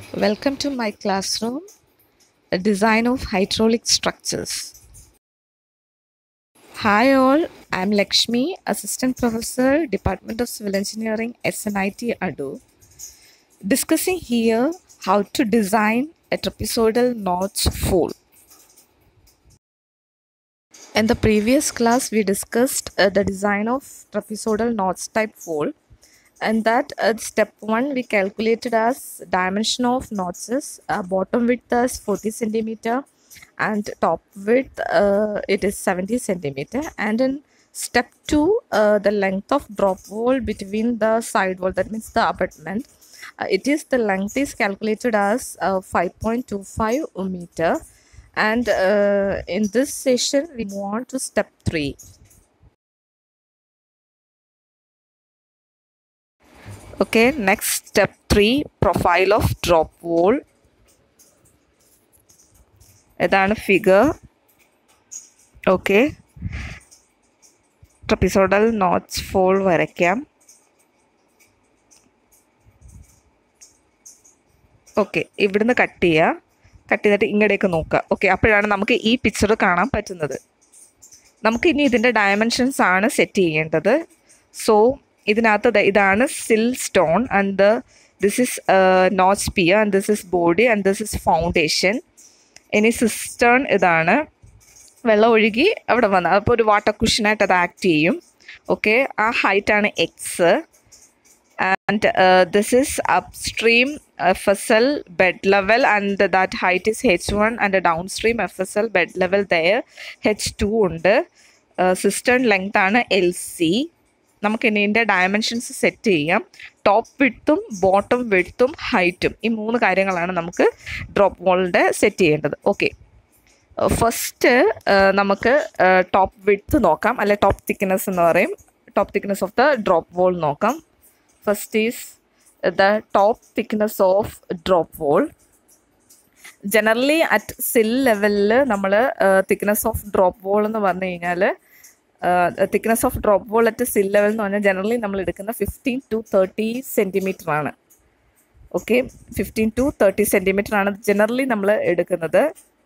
Welcome to my classroom, a design of hydraulic structures. Hi all, I'm Lakshmi, Assistant Professor, Department of Civil Engineering, SNIT Adu, discussing here how to design a trapezoidal notch fall. In the previous class, we discussed uh, the design of trapezoidal notch type fall and that at step 1 we calculated as dimension of notches uh, bottom width as 40 centimeter and top width uh, it is 70 centimeter and in step 2 uh, the length of drop wall between the side wall that means the abutment uh, it is the length is calculated as uh, 5.25 meter and uh, in this session we move on to step 3 okay next step 3 profile of drop wall ഇതാണ് figure okay trapezoidal notes fall വരയ്ക്കാം okay ഇവിടുന്ന് cut ചെയ്യുക cut ചെയ്തിട്ട് ഇങ്ങടേക്ക് നോക്കുക okay അപ്പോഴാണ് നമുക്ക് ഈ പിക്ചർ കാണാൻ പറ്റുന്നത് നമുക്ക് ഇനി ഇതിൻ്റെ ഡയമെൻഷൻസ് ആണ് സെറ്റ് ചെയ്യേണ്ടത് സോ ഇതിനകത്ത് ദ- ഇതാണ് sill stone and the this is notch pier and this is body and this is foundation ഇനി സിസ്റ്റേൺ ഇതാണ് വെള്ളം ഒഴുകി അവിടെ വന്ന് അപ്പോൾ ഒരു വാട്ടർ കുഷനായിട്ട് അത് ആക്ട് ചെയ്യും ഓക്കെ ആ ഹൈറ്റാണ് X and this is upstream F S L bed level and that height is H one and downstream F S L bed level there H two ഉണ്ട് സിസ്റ്റേൺ ലെങ്ത് ആണ് L C നമുക്ക് ഇനി ഇതിൻ്റെ dimensions set ചെയ്യാം top വിഡ്ത്തും bottom വിഡ്ത്തും ഹൈറ്റും ഈ മൂന്ന് കാര്യങ്ങളാണ് നമുക്ക് ഡ്രോപ്പ് വോളിൻ്റെ സെറ്റ് ചെയ്യേണ്ടത് ഓക്കെ ഫസ്റ്റ് നമുക്ക് ടോപ്പ് വിഡ്ത്ത് നോക്കാം അല്ലെ ടോപ്പ് തിക്നെസ് എന്ന് പറയും top thickness of the drop wall നോക്കാം first is the top thickness of drop wall generally at sill ലെവലിൽ നമ്മൾ തിക്നെസ് ഓഫ് ഡ്രോപ്പ് വോൾ എന്ന് പറഞ്ഞു കഴിഞ്ഞാൽ thickness of drop wall at sill level എന്ന് പറഞ്ഞാൽ ജനറലി നമ്മൾ എടുക്കുന്ന ഫിഫ്റ്റീൻ ടു തേർട്ടി സെൻറ്റിമീറ്റർ ആണ് okay fifteen to thirty centimetre ആണ് ജനറലി നമ്മൾ എടുക്കുന്നത്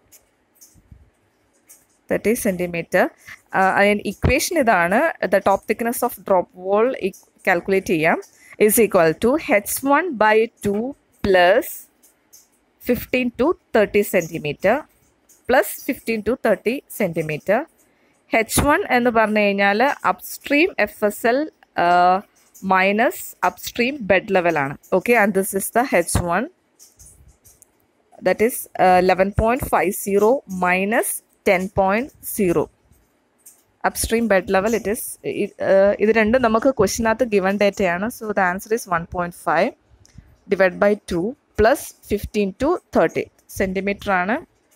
തേർട്ടി സെൻറ്റിമീറ്റർ അതിന് ഇക്വേഷൻ ഇതാണ് the top thickness of drop wall calculate ചെയ്യാം is equal to H one by two plus fifteen to thirty centimetre plus fifteen to thirty centimetre H one എന്ന് പറഞ്ഞു കഴിഞ്ഞാൽ upstream F S L minus upstream bed ലെവലാണ് okay and this is the H one that is eleven point five zero minus ten point zero upstream bed level it is ഇത് രണ്ടും നമുക്ക് ക്വസ്റ്റിനകത്ത് given ഡേറ്റയാണ് so the answer is one point five divide by two plus fifteen to thirty centimetre ആണ്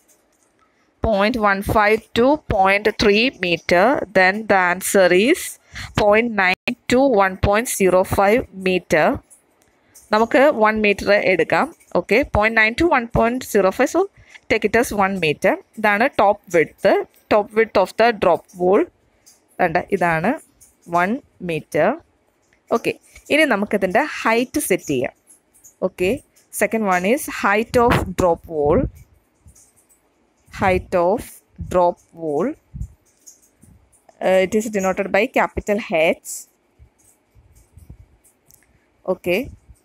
0.15 to 0.3 meter then the answer is 0.9 to 1.05 meter നമുക്ക് one metre എടുക്കാം okay point nine two one point zero five so take it as one metre ഇതാണ് top width top width of the drop wall വേണ്ട ഇതാണ് one metre okay ഇനി നമുക്കിതിൻ്റെ height set ചെയ്യാം okay second one is height of drop wall height of drop wall. Uh, it is denoted by capital H. Okay.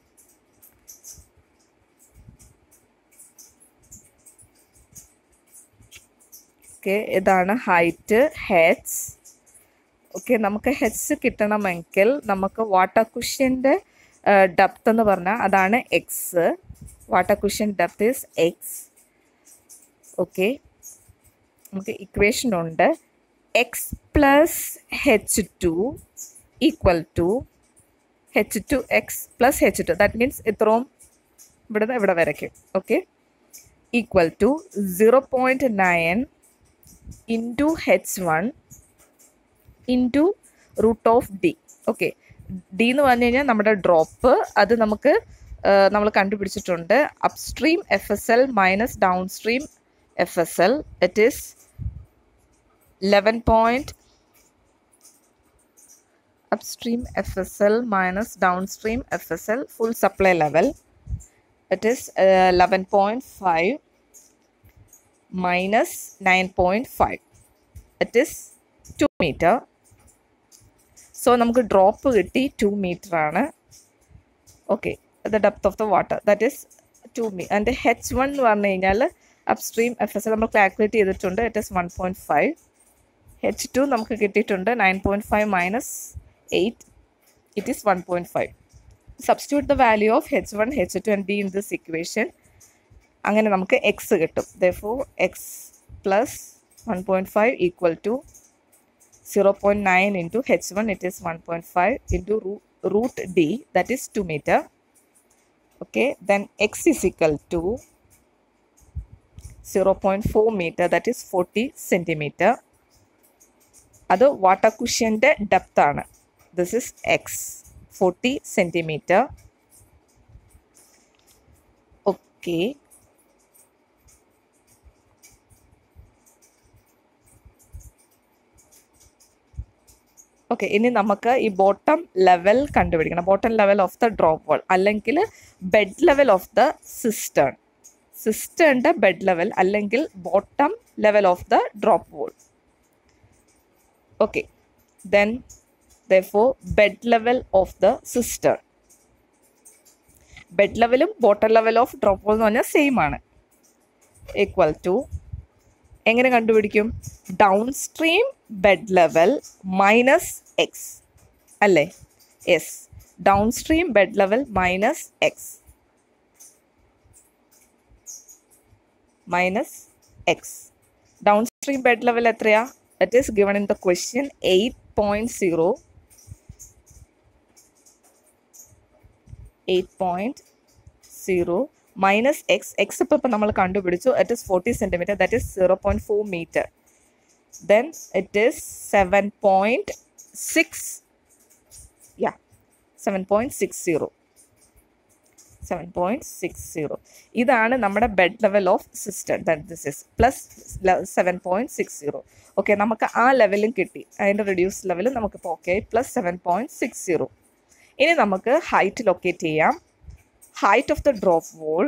Okay ഇതാണ് height H okay നമുക്ക് H കിട്ടണമെങ്കിൽ നമുക്ക് water കുഷ്യൻ്റെ depth എന്ന് പറഞ്ഞാൽ അതാണ് X water cushion depth is X okay നമുക്ക് equation ഉണ്ട് X plus H two equal to H two X plus H two that means ഇത്രയും ഇവിടുന്ന് ഇവിടെ വരയ്ക്കും okay equal to zero point nine into H one into root of D okay D എന്ന് പറഞ്ഞു കഴിഞ്ഞാൽ നമ്മുടെ ഡ്രോപ്പ് അത് നമുക്ക് നമ്മൾ കണ്ടുപിടിച്ചിട്ടുണ്ട് upstream F S L minus downstream FSL it is 11 point upstream FSL minus downstream FSL full supply level it is uh, 11.5 minus 9.5 it is 2 meter so നമുക്ക് drop കിട്ടി two metre ആണ് okay the depth of the water that is two m അതിൻ്റെ H one എന്ന് പറഞ്ഞു കഴിഞ്ഞാൽ upstream F S നമ്മൾ calculate ചെയ്തിട്ടുണ്ട് it is one point five H two നമുക്ക് കിട്ടിയിട്ടുണ്ട് nine point five minus eight it is one point five substitute the value of H one H two and D in this equation അങ്ങനെ നമുക്ക് X കിട്ടും ദോ X plus one point five equal to zero point nine into H one it is one point five into root D that is two metre okay then x is equal to 0.4 meter that is 40 centimeter അത് water കുഷ്യൻ്റെ depth ആണ് this is X forty centimetre okay okay ഇനി നമുക്ക് ഈ bottom level കണ്ടുപിടിക്കണം bottom level of the drop wall അല്ലെങ്കിൽ bed level of the cistern സിസ്റ്റേണിൻ്റെ bed level അല്ലെങ്കിൽ bottom level of the drop wall okay then the bed level of the cistern bed ലെവലും bottom level of drop wall എന്ന് പറഞ്ഞാൽ same ആണ് equal to എങ്ങനെ കണ്ടുപിടിക്കും downstream bed level minus X അല്ലേ yes downstream bed level minus X minus X downstream bed level എത്രയാ it is given in the question eight point zero eight point zero minus X X ഇപ്പോൾ ഇപ്പോൾ നമ്മൾ കണ്ടുപിടിച്ചു it is forty centimetre that is zero point four metre then it is seven point six yeah seven point six zero seven point six zero ഇതാണ് നമ്മുടെ bed level of system then this is plus seven point six zero okay നമുക്ക് ആ ലെവലും കിട്ടി അതിൻ്റെ reduce ലെവലും നമുക്കിപ്പോൾ okay plus seven point six zero ഇനി നമുക്ക് ഹൈറ്റ് ലൊക്കേറ്റ് ചെയ്യാം height of the drop wall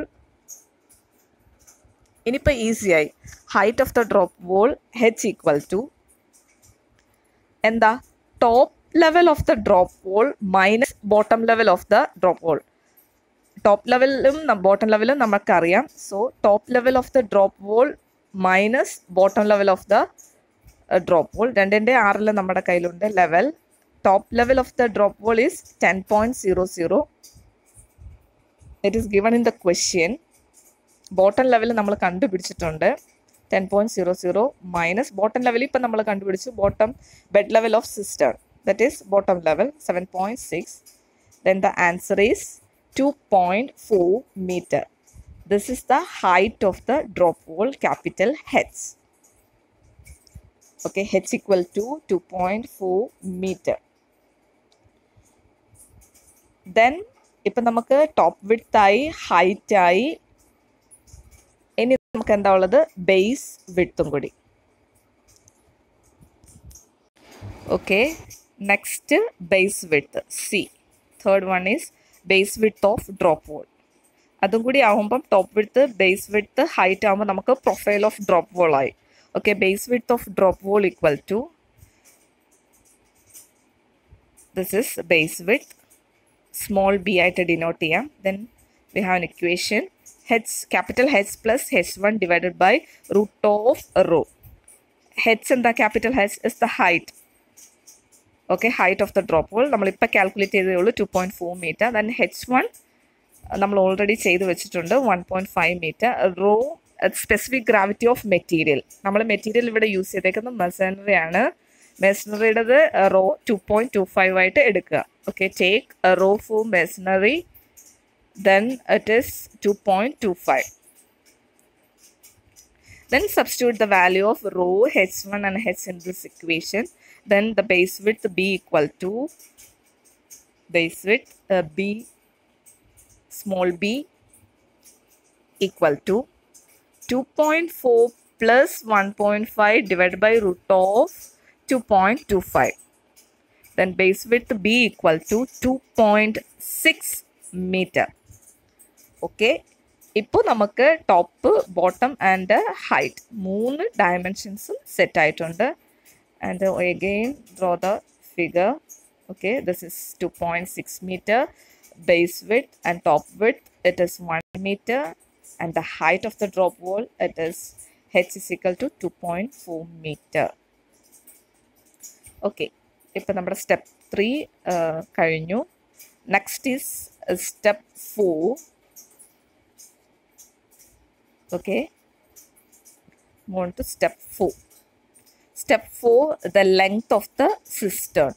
ഇനിയിപ്പോൾ ഈസിയായി height of the drop wall H equal to എന്താ top level of the drop wall minus bottom level of the drop wall top ലെവലിലും bottom ലെവലും നമുക്കറിയാം so top level of the drop wall minus bottom level of the drop wall രണ്ടിൻ്റെ ആറിൽ നമ്മുടെ കയ്യിലുണ്ട് level top level of the drop wall is ten point zero zero it is given in the question bottom level നമ്മൾ കണ്ടുപിടിച്ചിട്ടുണ്ട് ten point zero zero minus bottom level ഇപ്പം നമ്മൾ കണ്ടുപിടിച്ചു bottom bed level of cistern that is bottom level seven point six then the answer is two point four metre this is the height of the drop wall capital H okay h equal to 2.4 meter then ഇപ്പം നമുക്ക് top width ആയി height ആയി ഇനി നമുക്ക് എന്താ ഉള്ളത് base വിഡ്ത്തും കൂടി okay next base width C third one is base width of drop wall അതും കൂടി ആകുമ്പം top width base width height ആകുമ്പോൾ നമുക്ക് പ്രൊഫൈൽ ഓഫ് ഡ്രോപ്പ് വോൾ ആയി okay base width of drop wall equal to this is base width small b ആയിട്ട് denote ചെയ്യാം then we have an equation h capital h plus h1 divided by root of rho h എന്താ capital h is the height okay height of the drop wall നമ്മളിപ്പോൾ calculate ചെയ്തേ ഉള്ളൂ two point four metre then H one നമ്മൾ already ചെയ്ത് വെച്ചിട്ടുണ്ട് one point five metre rho specific gravity of material നമ്മൾ material ഇവിടെ use ചെയ്തേക്കുന്നത് masonry ആണ് മെസനറിയുടേത് rho two point two five ആയിട്ട് എടുക്കുക okay take rho for masonry then it is two point two five then substitute the value of rho h1 and h in this equation then the base width b equal to base width uh, b small b equal to 2.4 plus 1.5 divided by root of 2.25 then base width b equal to 2.6 meter okay ഇപ്പോൾ നമുക്ക് top bottom and height മൂന്ന് ഡയമെൻഷൻസും set ആയിട്ടുണ്ട് and again draw the figure okay this is two point six metre base width and top width it is 1 meter and the height of the drop wall it is h is equal to 2.4 meter okay ഇപ്പം നമ്മുടെ step three കഴിഞ്ഞു next is step four okay മോൺ to step four step four the length of the cistern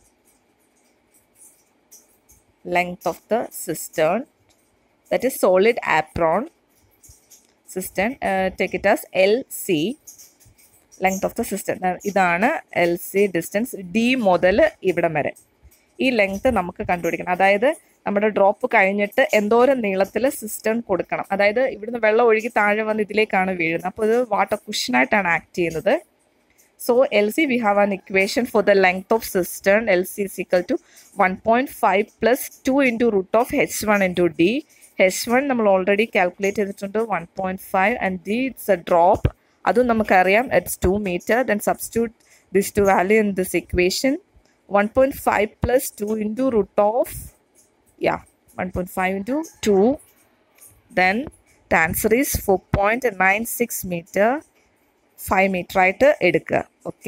length of the cistern that is solid apron cistern uh, take it as LC length of the system ഇതാണ് L C distance D മുതൽ ഇവിടം വരെ ഈ length നമുക്ക് കണ്ടുപിടിക്കണം അതായത് നമ്മുടെ drop കഴിഞ്ഞിട്ട് എന്തോരം നീളത്തിൽ സിസ്റ്റം കൊടുക്കണം അതായത് ഇവിടുന്ന് വെള്ളം ഒഴുകി താഴെ വന്ന് ഇതിലേക്കാണ് വീഴുന്നത് അപ്പോൾ ഇത് വാട്ടർ കുഷനായിട്ടാണ് ആക്ട് ചെയ്യുന്നത് So LC we have an equation for the length of cistern. LC is equal to 1.5 plus 2 into root of H1 into D. H1 നമ്മൾ ഓൾറെഡി കാൽക്കുലേറ്റ് ചെയ്തിട്ടുണ്ട് one point five and D it's a drop അതും നമുക്കറിയാം it's two metre then substitute this to value in this equation one point five plus two into root of yeah one point five into two then the answer is four point nine six metre five metre ആയിട്ട് എടുക്കുക okay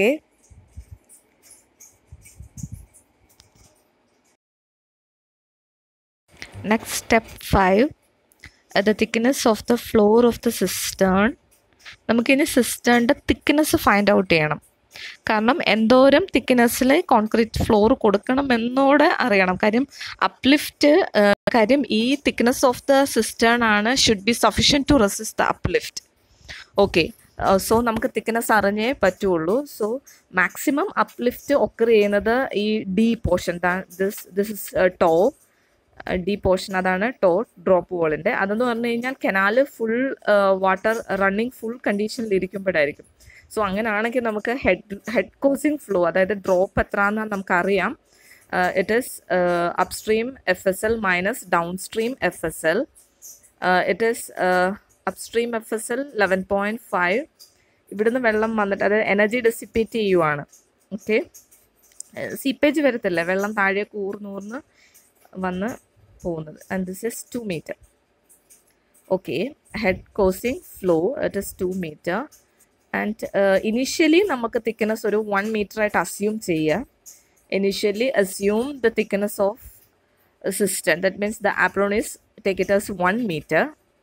next step five the thickness of the floor of the cistern നമുക്കിനി സിസ്റ്റേണിൻ്റെ thickness find out ചെയ്യണം കാരണം എന്തോരം തിക്നെസ്സിൽ concrete floor കൊടുക്കണം എന്നോടെ അറിയണം കാര്യം അപ്ലിഫ്റ്റ് കാര്യം ഈ തിക്നെസ് ഓഫ് ദ സിസ്റ്റേൺ ആണ് should be sufficient to resist the uplift okay so നമുക്ക് തിക്നെസ് അറിഞ്ഞേ പറ്റുള്ളൂ സോ മാക്സിമം അപ്ലിഫ്റ്റ് ഒക്കർ ചെയ്യുന്നത് ഈ D portion this this is toe D portion അതാണ് ടോ ഡ്രോപ്പ് വോളിൻ്റെ അതെന്ന് പറഞ്ഞു കഴിഞ്ഞാൽ canal full water running full കണ്ടീഷനിൽ ഇരിക്കുമ്പോഴായിരിക്കും സോ അങ്ങനെയാണെങ്കിൽ നമുക്ക് ഹെഡ് ഹെഡ് കോസിങ് ഫ്ലോ അതായത് ഡ്രോപ്പ് എത്രയാണെന്ന് നമുക്കറിയാം it is upstream F S L minus downstream F S L it is upstream F S L eleven point five ഇവിടുന്ന് വെള്ളം വന്നിട്ട് അത് എനർജി ഡെസിപ്പേറ്റ് ചെയ്യുവാണ് ഓക്കെ സീപ്പേജ് വരത്തില്ല വെള്ളം താഴേക്ക് ഊർന്നൂർന്ന് വന്ന് പോകുന്നത് and this is two metre okay head causing flow it is two metre and initially നമുക്ക് തിക്നെസ് ഒരു വൺ മീറ്റർ ആയിട്ട് അസ്യൂം ചെയ്യുക initially assume the thickness of system that means the apron is take it as one metre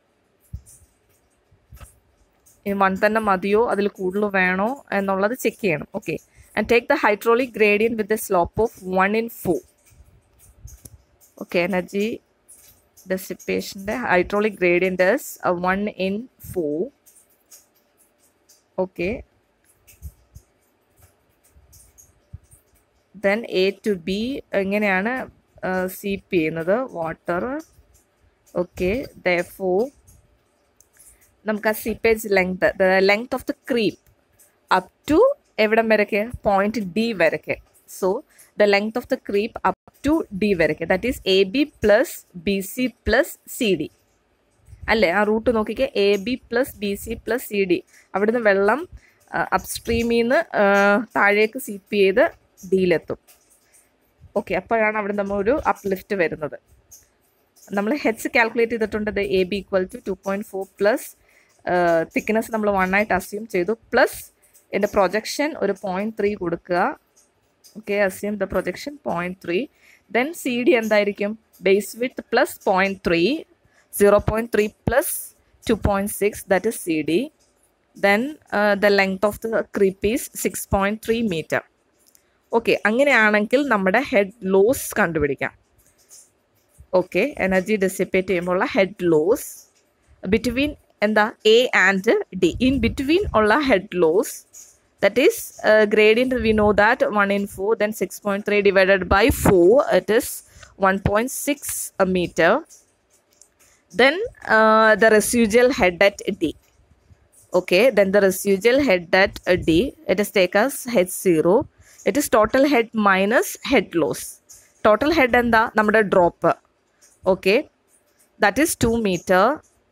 ഇനി one തന്നെ മതിയോ അതിൽ കൂടുതൽ വേണോ എന്നുള്ളത് ചെക്ക് ചെയ്യണം okay and take the hydraulic gradient with the slope of one in four okay energy ഡെസിപ്പേഷൻ്റെ hydraulic gradient one in four okay then A to B എങ്ങനെയാണ് സീപ്പ് ചെയ്യുന്നത് വാട്ടർ ഓക്കെ ദ ഫോർ നമുക്ക് ആ seepage length the length of the creep up to എവിടം വരയ്ക്ക് point D വരയ്ക്ക് so the length of the creep up to D വരയ്ക്ക് that is A B plus B C plus C D അല്ലേ ആ route നോക്കിക്കേ A B plus B C plus C D അവിടുന്ന് വെള്ളം അപ്സ്ട്രീമിൽ നിന്ന് താഴേക്ക് സീപ്പ് ചെയ്ത് ഡിയിലെത്തും ഓക്കെ അപ്പോഴാണ് അവിടെ നമ്മൾ ഒരു അപ്ലിഫ്റ്റ് വരുന്നത് നമ്മൾ ഹെച്ച് കാൽക്കുലേറ്റ് ചെയ്തിട്ടുണ്ട് A B equal to two point four plus thickness നമ്മൾ വൺ ആയിട്ട് അസ്യൂം ചെയ്തു പ്ലസ് എൻ്റെ പ്രൊജക്ഷൻ ഒരു പോയിൻറ്റ് ത്രീ കൊടുക്കുക okay assume the projection point three then C D എന്തായിരിക്കും base width plus point three zero point three plus two point six that is C D then the length of the creep is six point three metre okay അങ്ങനെയാണെങ്കിൽ നമ്മുടെ head loss കണ്ടുപിടിക്കാം okay energy dissipate ചെയ്യുമ്പോൾ ഉള്ള head loss between എന്താ A and D in between ഉള്ള head loss that is gradient we know that one in four then six point three divided by four it is one point six metre then uh, the residual head at D. Okay, then the residual head at uh, D, it is take as head 0. It is total head minus head loss. Total head എന്താ നമ്മുടെ drop okay that is two metre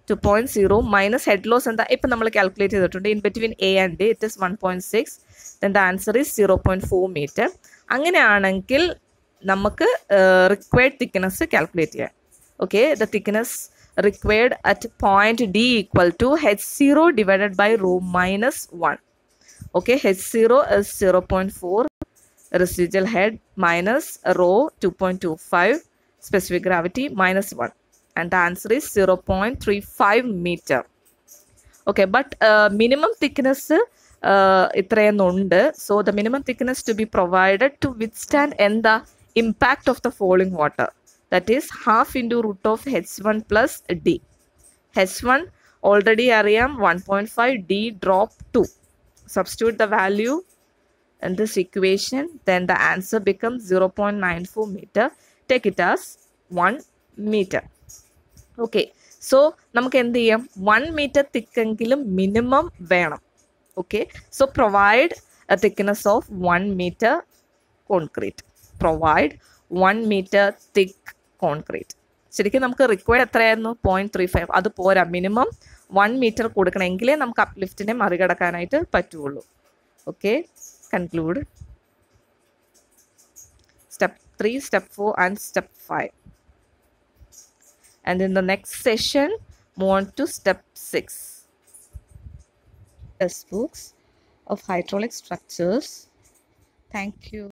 two point zero minus head loss എന്താ ഇപ്പം നമ്മൾ calculate ചെയ്തിട്ടുണ്ട് in between A and D it is one point six then the answer is zero point four metre അങ്ങനെയാണെങ്കിൽ നമുക്ക് required thickness calculate ചെയ്യാം okay the thickness required at point D equal to H zero divided by rho minus one okay H zero is zero point four residual head minus rho 2.25 specific gravity minus 1 and the answer is 0.35 meter okay but uh, minimum thickness uh, ഇത്രയെന്നുണ്ട് so the minimum thickness to be provided to withstand എന്താ impact of the falling water that is half into root of H one plus D H one already അറിയാം one point five D drop to substitute the value in this equation then the answer becomes 0.94 meter take it as 1 meter okay so നമുക്ക് എന്ത് ചെയ്യാം one metre തിക്കെങ്കിലും minimum വേണം okay so provide a thickness of one metre concrete provide one metre thick concrete ശരിക്കും നമുക്ക് required എത്രയായിരുന്നു point three five അത് പോരാ മിനിമം വൺ മീറ്റർ കൊടുക്കണമെങ്കിലേ നമുക്ക് അപ്ലിഫ്റ്റിനെ മറികടക്കാനായിട്ട് പറ്റുള്ളൂ okay conclude step 3 step 4 and step 5 and in the next session move on to step 6 textbooks of hydraulic structures thank you